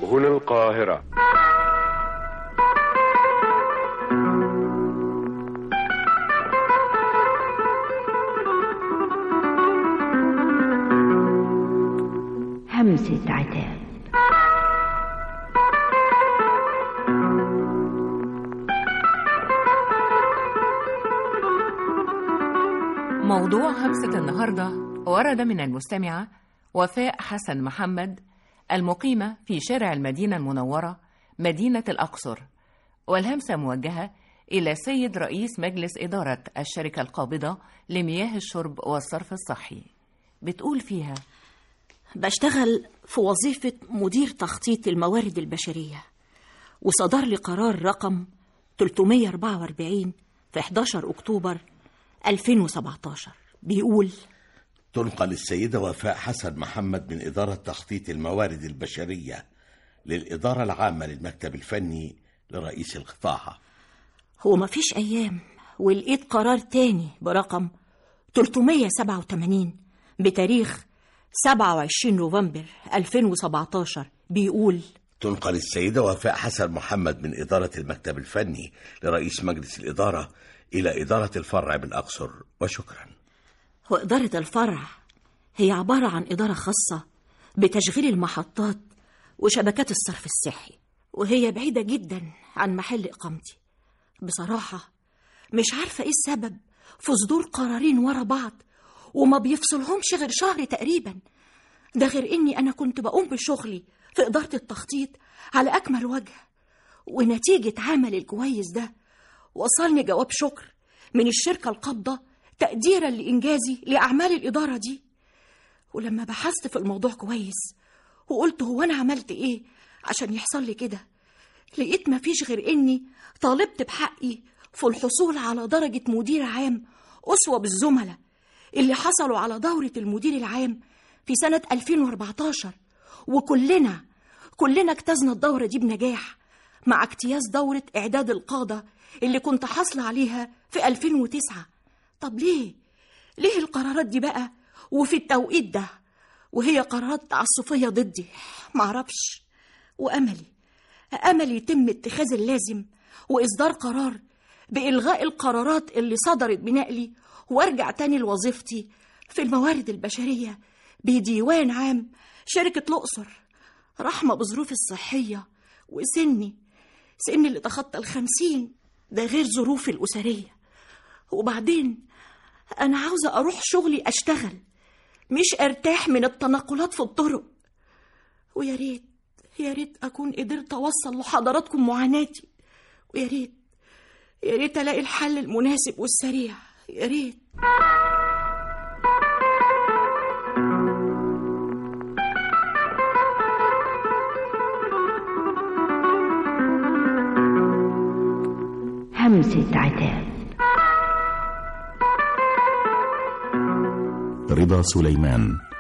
هنا القاهرة همسة عتاب موضوع همسة النهاردة ورد من المستمعة وفاء حسن محمد المقيمة في شارع المدينة المنورة مدينة الأقصر والهمسة موجهة إلى سيد رئيس مجلس إدارة الشركة القابضة لمياه الشرب والصرف الصحي بتقول فيها بشتغل في وظيفة مدير تخطيط الموارد البشرية وصدر لي قرار رقم 344 في 11 أكتوبر 2017 بيقول تنقل السيدة وفاء حسن محمد من إدارة تخطيط الموارد البشرية للإدارة العامة للمكتب الفني لرئيس القطاع هو مفيش أيام ولقيت قرار تاني برقم 387 بتاريخ 27 نوفمبر 2017 بيقول تنقل السيدة وفاء حسن محمد من إدارة المكتب الفني لرئيس مجلس الإدارة إلى إدارة الفرع بالأقصر وشكرا وإدارة الفرع هي عبارة عن إدارة خاصة بتشغيل المحطات وشبكات الصرف الصحي وهي بعيدة جدا عن محل إقامتي بصراحة مش عارفة إيه السبب في صدور قرارين ورا بعض وما بيفصلهمش غير شهر تقريبا ده غير إني أنا كنت بقوم بشغلي في إدارة التخطيط على أكمل وجه ونتيجة عمل الكويس ده وصلني جواب شكر من الشركة القابضة تقديرا لإنجازي لأعمال الإدارة دي ولما بحثت في الموضوع كويس وقلت هو أنا عملت إيه عشان يحصل لي كده لقيت مفيش غير إني طالبت بحقي في الحصول على درجة مدير عام أسوة بالزملاء اللي حصلوا على دورة المدير العام في سنة 2014 وكلنا كلنا اجتزنا الدورة دي بنجاح مع اجتياز دورة إعداد القادة اللي كنت حاصلة عليها في 2009 طب ليه؟ ليه القرارات دي بقى وفي التوقيت ده وهي قرارات تعسفية ضدي معرفش وأملي أملي يتم اتخاذ اللازم وإصدار قرار بإلغاء القرارات اللي صدرت بنقلي وارجع تاني لوظيفتي في الموارد البشرية بديوان عام شركة الأقصر رحمة بظروفي الصحية وسني سني اللي تخطى الخمسين ده غير ظروفي الأسرية وبعدين أنا عاوزة أروح شغلي أشتغل مش أرتاح من التنقلات في الطرق ويا ريت يا ريت أكون قدرت أوصل لحضراتكم معاناتي ويا ريت يا ريت ألاقي الحل المناسب والسريع يا ريت همسة عتاب رضا سليمان